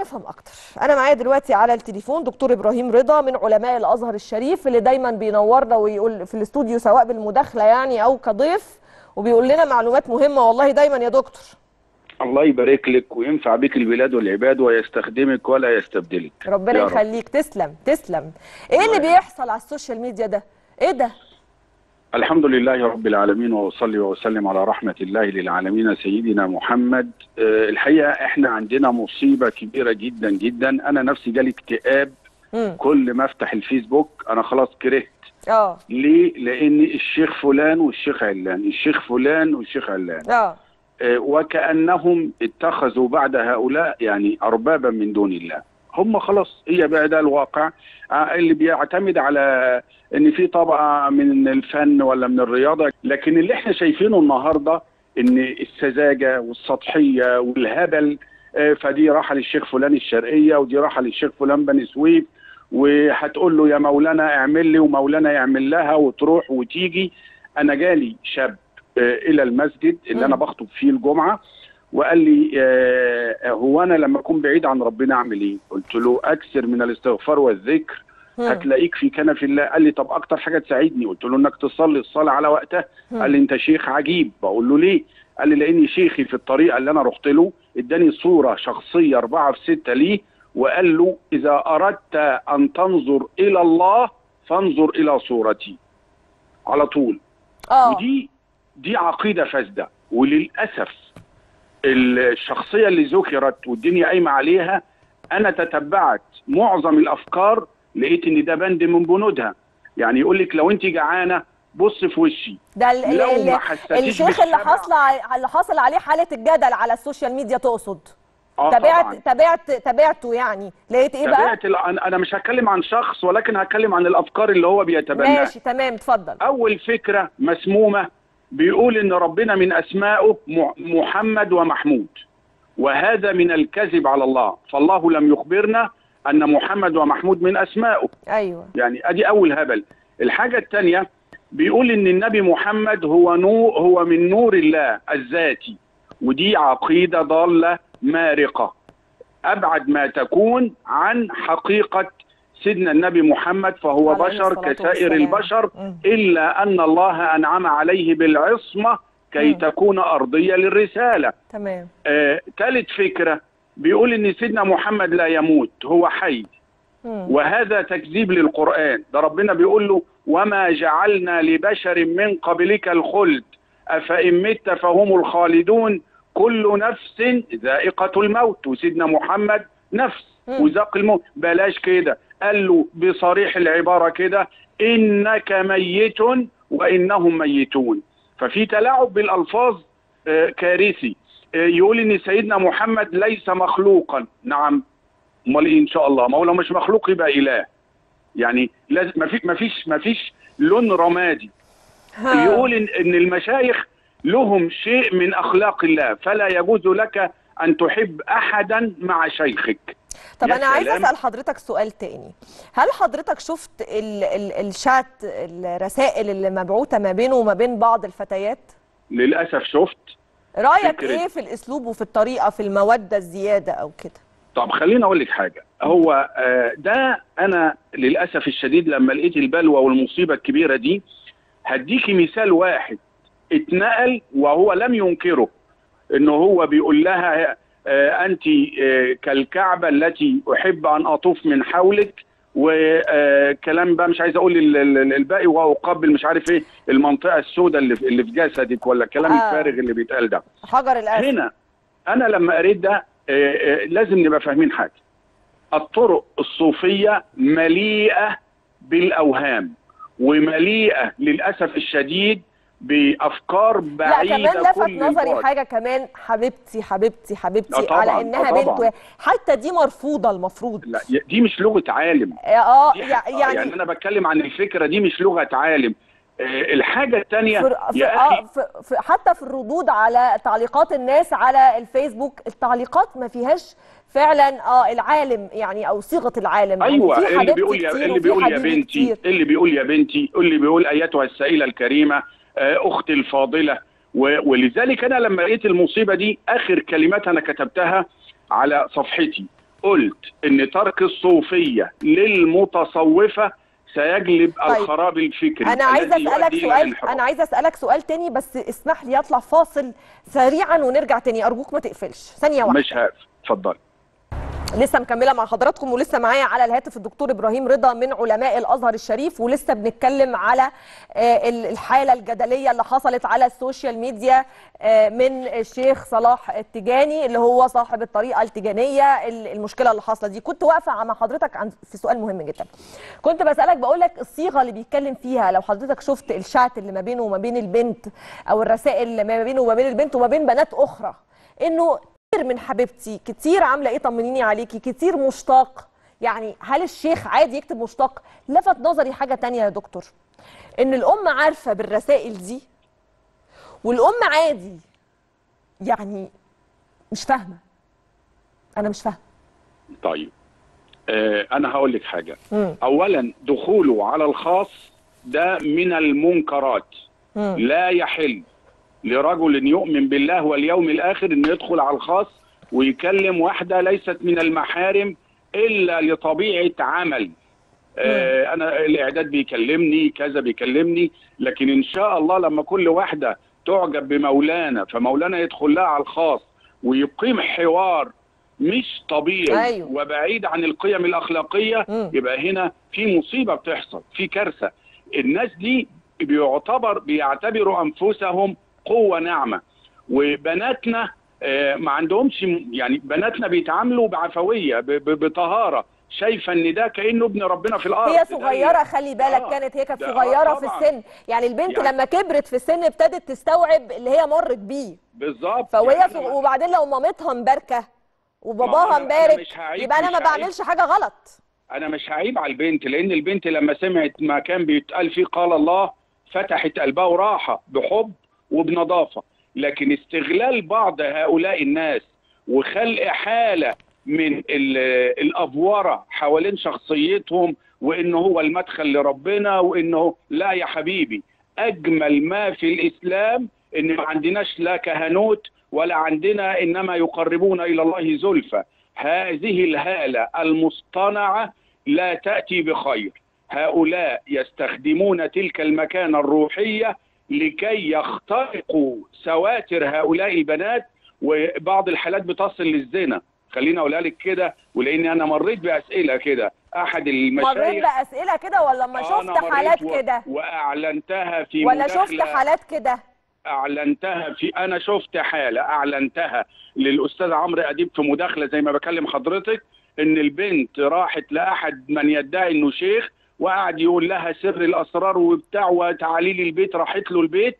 نفهم اكتر انا معايا دلوقتي على التليفون دكتور ابراهيم رضا من علماء الازهر الشريف اللي دايما بينورنا ويقول في الاستوديو سواء بالمداخله يعني او كضيف وبيقول لنا معلومات مهمه والله دايما يا دكتور الله يبارك لك وينفع بك البلاد والعباد ويستخدمك ولا يستبدلك ربنا يا رب. يخليك تسلم تسلم ايه اللي الله بيحصل على السوشيال ميديا ده ايه ده الحمد لله رب العالمين واصلي واسلم على رحمه الله للعالمين سيدنا محمد آه، الحقيقه احنا عندنا مصيبه كبيره جدا جدا انا نفسي جالي اكتئاب امم كل ما افتح الفيسبوك انا خلاص كرهت اه ليه لان الشيخ فلان والشيخ علان الشيخ فلان والشيخ علان اه آه، وكانهم اتخذوا بعد هؤلاء يعني اربابا من دون الله هم خلاص هي بقى ده الواقع آه، اللي بيعتمد على ان في طبقه من الفن ولا من الرياضه لكن اللي احنا شايفينه النهارده ان السذاجه والسطحيه والهبل آه، فدي راحه للشيخ فلان الشرقيه ودي راحه للشيخ فلان بني سويف وهتقول له يا مولانا اعمل لي ومولانا يعمل لها وتروح وتيجي انا جالي شاب آه، الى المسجد اللي انا مم. بخطب فيه الجمعه وقال لي آه، هو انا لما اكون بعيد عن ربنا اعمل ايه؟ قلت له اكثر من الاستغفار والذكر مم. هتلاقيك في كنف الله قال لي طب اكتر حاجه تساعدني قلت له انك تصلي الصلاه على وقتها مم. قال لي انت شيخ عجيب بقول له ليه قال لي لاني شيخي في الطريقه اللي انا رحت له اداني صوره شخصيه أربعة في ستة ليه وقال له اذا اردت ان تنظر الى الله فانظر الى صورتي على طول اه ودي دي عقيده فاسده وللاسف الشخصيه اللي ذكرت والدنيا قايمه عليها انا تتبعت معظم الافكار لقيت ان ده بند من بنودها يعني يقول لك لو انت جعانه بص في وشي ده ال- ال- لو ال- ما حسيتيش الشيخ اللي بالشبع- حصل ع- اللي حصل عليه حاله الجدل على السوشيال ميديا تقصد اه تابعت طبعا تابعت تابعته يعني لقيت ايه بقى تابعت ال- انا أنا مش هتكلم عن شخص ولكن هتكلم عن الافكار اللي هو بيتبناها ماشي تمام اتفضل اول فكره مسمومه بيقول ان ربنا من اسمائه م- محمد ومحمود وهذا من الكذب على الله فالله لم يخبرنا ان محمد ومحمود من اسمائه ايوه يعني ادي اول هبل الحاجه الثانيه بيقول ان النبي محمد هو نور هو من نور الله الذاتي ودي عقيده ضاله مارقه ابعد ما تكون عن حقيقه سيدنا النبي محمد فهو عليه بشر الصلاة كسائر والسلام. البشر مم. الا ان الله انعم عليه بالعصمه كي مم. تكون ارضيه للرساله تمام آه، ثالث فكره بيقول ان سيدنا محمد لا يموت هو حي مم. وهذا تكذيب للقرآن ده ربنا بيقول له وما جعلنا لبشر من قبلك الخلد أفإن مت فهم الخالدون كل نفس ذائقة الموت وسيدنا محمد نفس مم. وذاق الموت بلاش كده قال له بصريح العبارة كده إنك ميت وإنهم ميتون ففي تلاعب بالألفاظ آه، كارثي آه، يقول إن سيدنا محمد ليس مخلوقا نعم امال ايه ان شاء الله ما هو لو مش مخلوق يبقى اله يعني لازم ما في ما فيش ما فيش لون رمادي ها. يقول ان ان المشايخ لهم شيء من اخلاق الله فلا يجوز لك ان تحب احدا مع شيخك طب يا انا عايزه سلام. اسال حضرتك سؤال تاني هل حضرتك شفت ال ال الشات الرسائل اللي مبعوثه ما بينه وما بين بعض الفتيات للاسف شفت رايك فكرة. ايه في الاسلوب وفي الطريقه في الموده الزياده او كده طب خليني اقول لك حاجه هو آه، ده انا للاسف الشديد لما لقيت البلوى والمصيبه الكبيره دي هديكي مثال واحد اتنقل وهو لم ينكره انه هو بيقول لها آه، انت آه، كالكعبه التي احب ان اطوف من حولك وكلام بقى مش عايز اقول ال- ال- الباقي واقبل مش عارف ايه المنطقه السوداء اللي في اللي في جسدك ولا الكلام آه. الفارغ اللي بيتقال ده حجر الاسد هنا انا لما قريت ده آه، آه، لازم نبقى فاهمين حاجه الطرق الصوفيه مليئه بالاوهام ومليئه للاسف الشديد بافكار لا بعيده كمان لفت كل نظري البعد. حاجه كمان حبيبتي حبيبتي حبيبتي آه طبعاً، على آه انها طبعاً. بنت و- حتى دي مرفوضه المفروض لا دي مش لغه عالم اه دي يع- ح- يعني, يعني انا بتكلم عن الفكره دي مش لغه عالم آه، الحاجه الثانيه في في يا آه اخي في في حتى في الردود على تعليقات الناس على الفيسبوك التعليقات ما فيهاش فعلا اه العالم يعني او صيغه العالم ايوه يعني في اللي حبيبتي بيقول يا كتير اللي وفي بيقول يا حبيبي بنتي كتير. اللي بيقول يا بنتي اللي بيقول ايتها السائله الكريمه آه، اختي الفاضله و- ولذلك انا لما لقيت المصيبه دي اخر كلمات انا كتبتها على صفحتي قلت ان ترك الصوفيه للمتصوفه سيجلب طيب. الخراب الفكري انا عايزه الذي اسالك يؤدي إلى سؤال الانحراف. انا عايزه اسالك سؤال تاني بس اسمح لي اطلع فاصل سريعا ونرجع تاني ارجوك ما تقفلش ثانيه واحده مش هقف اتفضل لسه مكمله مع حضراتكم ولسه معايا على الهاتف الدكتور ابراهيم رضا من علماء الازهر الشريف ولسه بنتكلم على آه، ال- الحاله الجدليه اللي حصلت على السوشيال ميديا آه، من الشيخ صلاح التجاني اللي هو صاحب الطريقه التجانيه ال- المشكله اللي حاصله دي كنت واقفه مع حضرتك عن في سؤال مهم جدا كنت بسالك بقول لك الصيغه اللي بيتكلم فيها لو حضرتك شفت الشات اللي ما بينه وما بين البنت او الرسائل اللي ما بينه وما بين البنت وما بين بنات اخرى انه كتير من حبيبتي كتير عامله ايه طمنيني عليكي كتير مشتاق يعني هل الشيخ عادي يكتب مشتاق لفت نظري حاجه تانية يا دكتور ان الام عارفه بالرسائل دي والام عادي يعني مش فاهمه انا مش فاهمه طيب آه انا هقول لك حاجه مم. اولا دخوله على الخاص ده من المنكرات مم. لا يحل لرجل يؤمن بالله واليوم الاخر انه يدخل على الخاص ويكلم واحده ليست من المحارم الا لطبيعه عمل آه انا الاعداد بيكلمني كذا بيكلمني لكن ان شاء الله لما كل واحده تعجب بمولانا فمولانا يدخل لها على الخاص ويقيم حوار مش طبيعي أيوه. وبعيد عن القيم الاخلاقيه مم. يبقى هنا في مصيبه بتحصل في كارثه الناس دي بيعتبر بيعتبروا انفسهم قوه ناعمه وبناتنا آه، ما عندهمش يعني بناتنا بيتعاملوا بعفويه ب- ب- بطهاره شايفه ان ده كانه ابن ربنا في الارض هي ده صغيره خلي بالك آه، كانت هي كانت ده- آه، صغيره في طبعاً. السن يعني البنت يعني- لما كبرت في السن ابتدت تستوعب اللي هي مرت بيه بالظبط فوهي يعني صغ... أنا- وبعدين لو مامتها مباركه ما وباباها هو أنا- أنا مبارك مش هعيب- يبقى انا مش ما هعيب. بعملش حاجه غلط انا مش هعيب على البنت لان البنت لما سمعت ما كان بيتقال فيه قال الله فتحت قلبها وراحه بحب وبنظافه لكن استغلال بعض هؤلاء الناس وخلق حاله من ال- الافوره حوالين شخصيتهم وان هو المدخل لربنا وانه لا يا حبيبي اجمل ما في الاسلام ان ما عندناش لا كهنوت ولا عندنا انما يقربون الى الله زلفى هذه الهاله المصطنعه لا تاتي بخير هؤلاء يستخدمون تلك المكانه الروحيه لكي يخترقوا سواتر هؤلاء البنات وبعض الحالات بتصل للزنا خليني اقولها لك كده ولاني انا مريت باسئله كده احد مريت المشايخ باسئله كده ولا لما أنا شفت مريت حالات و- كده واعلنتها في ولا مداخلة شفت حالات كده اعلنتها في انا شفت حاله اعلنتها للاستاذ عمرو اديب في مداخله زي ما بكلم حضرتك ان البنت راحت لاحد من يدعي انه شيخ وقعد يقول لها سر الاسرار وبتاع وتعالي لي البيت راحت له البيت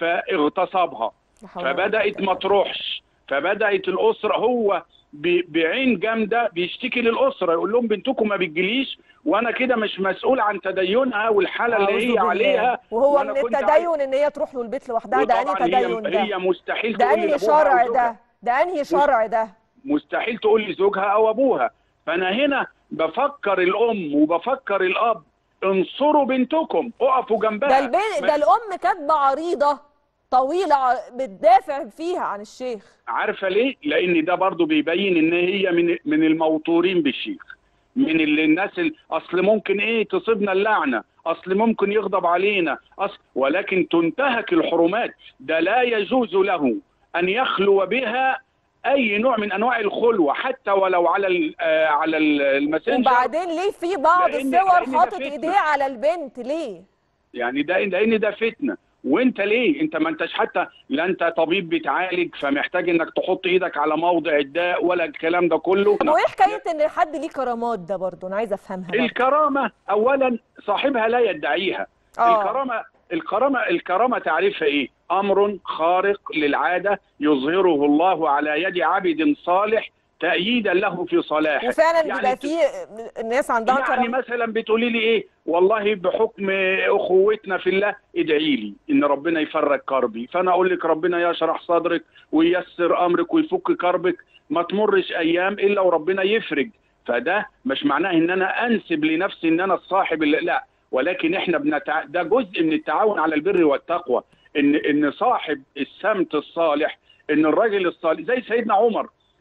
فاغتصبها لا حول ولا فبدات ما تروحش فبدات الاسره هو ب- بعين جامده بيشتكي للاسره يقول لهم بنتكم ما بتجيليش وانا كده مش مسؤول عن تدينها والحاله أعوذ اللي هي بالله. عليها وهو وأنا من كنت عايز- التدين ان هي تروح له البيت لوحدها ده انهي وطبعاً تدين هي, ده هي مستحيل ده تقول انهي لأبوها أو شرع زوجها. ده ده انهي شرع ده مستحيل تقول لزوجها او ابوها فانا هنا بفكر الام وبفكر الاب انصروا بنتكم اقفوا جنبها ده البين ما- ده الام كاتبه عريضه طويله ع- بتدافع فيها عن الشيخ عارفه ليه؟ لان ده برضو بيبين ان هي من من الموتورين بالشيخ من اللي الناس ال- اصل ممكن ايه تصيبنا اللعنه اصل ممكن يغضب علينا أصل ولكن تنتهك الحرمات ده لا يجوز له ان يخلو بها اي نوع من انواع الخلوه حتى ولو على ال- آه، على ال- الماسنجر وبعدين ليه في بعض لأن- الصور لأن ده حاطط فتنة. ايديه على البنت ليه يعني ده لان ده فتنه وانت ليه انت ما انتش حتى لا انت طبيب بتعالج فمحتاج انك تحط ايدك على موضع الداء ولا الكلام ده كله طب وايه حكايه ان حد ليه كرامات ده برضه انا عايزه افهمها برضه. الكرامه اولا صاحبها لا يدعيها آه. الكرامه الكرامه الكرامه تعريفها ايه امر خارق للعاده يظهره الله على يد عبد صالح تأييدا له في صلاحه وفعلا يعني بيبقى ت- في ناس عندها يعني كرامات مثلا بتقولي لي ايه والله بحكم اخوتنا في الله ادعي لي ان ربنا يفرج كربي فانا اقول لك ربنا يشرح صدرك وييسر امرك ويفك كربك ما تمرش ايام الا وربنا يفرج فده مش معناه ان انا انسب لنفسي ان انا الصاحب اللي لا ولكن احنا بنتع... ده جزء من التعاون على البر والتقوى ان ان صاحب السمت الصالح ان الراجل الصالح زي سيدنا عمر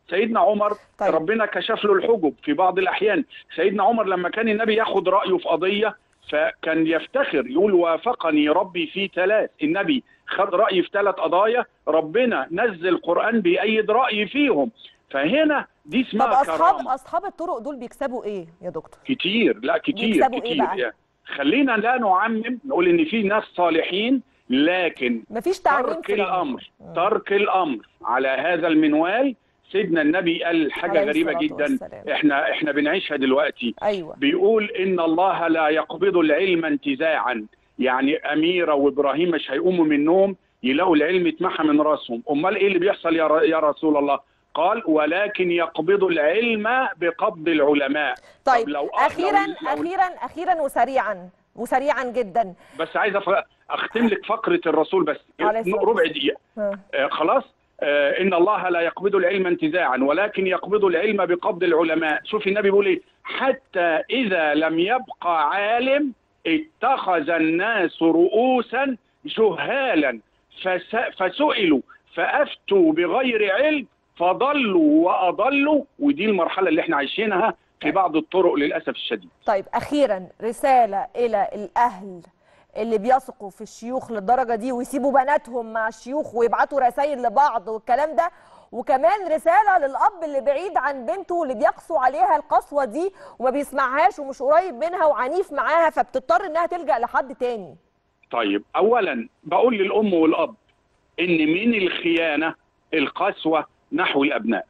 سيدنا عمر طيب. طيب. ربنا كشف له الحجب في بعض الاحيان سيدنا عمر لما كان النبي ياخد رايه في قضيه فكان يفتخر يقول وافقني ربي في ثلاث النبي خد رايي في ثلاث قضايا ربنا نزل قران بيأيد رايي فيهم فهنا دي طب اسمها اصحاب كرامه اصحاب الطرق دول بيكسبوا ايه يا دكتور كتير لا كتير بيكسبوا إيه كتير بقى؟ يعني خلينا لا نعمم نقول ان في ناس صالحين لكن مفيش تعميم ترك في الأمر. الامر ترك الامر على هذا المنوال سيدنا النبي قال حاجه عليه غريبه الصلاة جدا والسلام. احنا احنا بنعيشها دلوقتي ايوه بيقول ان الله لا يقبض العلم انتزاعا يعني اميره وابراهيم مش هيقوموا من النوم يلاقوا العلم اتمحى من راسهم امال ايه اللي بيحصل يا ر- يا رسول الله قال ولكن يقبض العلم بقبض العلماء طيب طب لو- اخيرا لو- لو- اخيرا اخيرا وسريعا وسريعا جدا بس عايز أف- اختم لك فقره الرسول بس عليه الصلاة ربع دقيقه ها. آه، خلاص آه، ان الله لا يقبض العلم انتزاعا ولكن يقبض العلم بقبض العلماء شوف النبي بيقول ايه حتى اذا لم يبقى عالم اتخذ الناس رؤوسا جهالا فس- فسئلوا فافتوا بغير علم فضلوا واضلوا ودي المرحله اللي احنا عايشينها في بعض الطرق للاسف الشديد طيب اخيرا رساله الى الاهل اللي بيثقوا في الشيوخ للدرجه دي ويسيبوا بناتهم مع الشيوخ ويبعتوا رسائل لبعض والكلام ده وكمان رساله للاب اللي بعيد عن بنته اللي بيقسو عليها القسوه دي وما بيسمعهاش ومش قريب منها وعنيف معاها فبتضطر انها تلجا لحد تاني طيب اولا بقول للام والاب ان من الخيانه القسوه نحو الابناء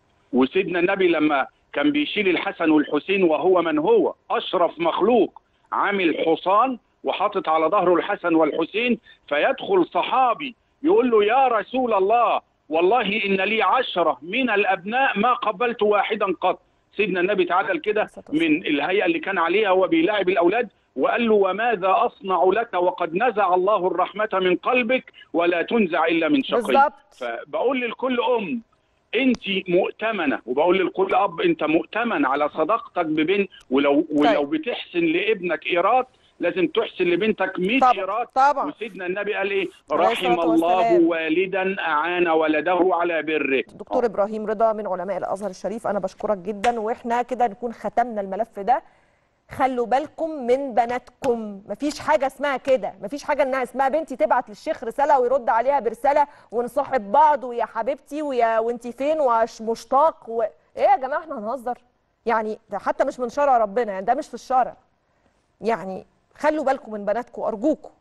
وسيدنا النبي لما كان بيشيل الحسن والحسين وهو من هو اشرف مخلوق عامل حصان وحاطط على ظهره الحسن والحسين فيدخل صحابي يقول له يا رسول الله والله ان لي عشره من الابناء ما قبلت واحدا قط سيدنا النبي تعالى كده من الهيئه اللي كان عليها وهو بيلاعب الاولاد وقال له وماذا اصنع لك وقد نزع الله الرحمه من قلبك ولا تنزع الا من شقي بالظبط. فبقول لكل ام انت مؤتمنه وبقول لكل اب انت مؤتمن على صداقتك ببنت ولو ولو بتحسن لابنك ايراد لازم تحسن لبنتك 100 طبعا ايراد طبعا وسيدنا النبي قال ايه عليه رحم الصلاة الله والسلام. والدا اعان ولده على بره دكتور ابراهيم رضا من علماء الازهر الشريف انا بشكرك جدا واحنا كده نكون ختمنا الملف ده خلوا بالكم من بناتكم مفيش حاجه اسمها كده مفيش حاجه انها اسمها بنتي تبعت للشيخ رساله ويرد عليها برساله ونصاحب بعض ويا حبيبتي ويا وانتي فين ومش مشتاق و... ايه يا جماعه احنا هنهزر يعني ده حتى مش من شرع ربنا يعني ده مش في الشرع يعني خلوا بالكم من بناتكم ارجوكم